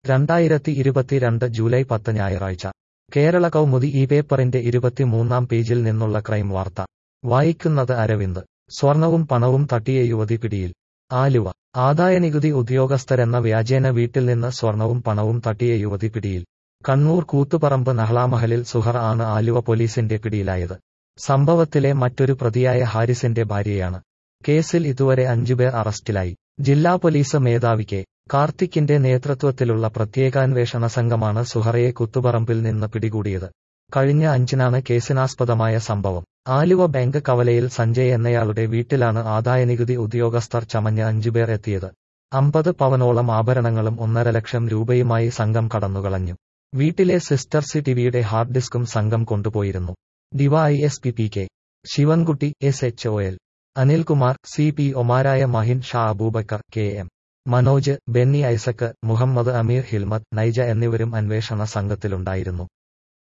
രണ്ടായിരത്തി ഇരുപത്തിരണ്ട് ജൂലൈ പത്ത് ഞായറാഴ്ച കേരള കൗമുദി ഈ പേപ്പറിന്റെ ഇരുപത്തിമൂന്നാം പേജിൽ നിന്നുള്ള ക്രൈം വാർത്ത വായിക്കുന്നത് അരവിന്ദ് സ്വർണവും പണവും തട്ടിയ യുവതി പിടിയിൽ ആലുവ ആദായനികുതി ഉദ്യോഗസ്ഥരെന്ന വ്യാജേന വീട്ടിൽ നിന്ന് സ്വർണവും പണവും തട്ടിയ യുവതി പിടിയിൽ കണ്ണൂർ കൂത്തുപറമ്പ് നഹ്ലാമഹലിൽ സുഹർ ആണ് ആലുവ പോലീസിന്റെ പിടിയിലായത് സംഭവത്തിലെ മറ്റൊരു പ്രതിയായ ഹാരിസിന്റെ ഭാര്യയാണ് കേസിൽ ഇതുവരെ അഞ്ചുപേർ അറസ്റ്റിലായി ജില്ലാ പോലീസ് മേധാവി കെ കാർത്തിക്കിന്റെ നേതൃത്വത്തിലുള്ള പ്രത്യേകാന്വേഷണ സംഘമാണ് സുഹറയെ കുത്തുപറമ്പിൽ നിന്ന് പിടികൂടിയത് കഴിഞ്ഞ അഞ്ചിനാണ് കേസിനാസ്പദമായ സംഭവം ആലുവ ബാങ്ക് കവലയിൽ സഞ്ജയ് എന്നയാളുടെ വീട്ടിലാണ് ആദായനികുതി ഉദ്യോഗസ്ഥർ ചമഞ്ഞ അഞ്ചുപേർ എത്തിയത് അമ്പത് പവനോളം ആഭരണങ്ങളും ഒന്നര ലക്ഷം രൂപയുമായി സംഘം കടന്നുകളഞ്ഞു വീട്ടിലെ സിസ്റ്റർ സി ടിവിയുടെ ഹാർഡ് ഡിസ്കും സംഘം കൊണ്ടുപോയിരുന്നു DYSP P K Sivankutty S H O L Anilkumar C P ഒമാരായ Mahin Shah Aboobacker K M Manoj Benny Isaac Muhammad Ameer Hilmath Naija എന്നിവരും അന്വേഷണ സംഘത്തിലുണ്ടായിരുന്നു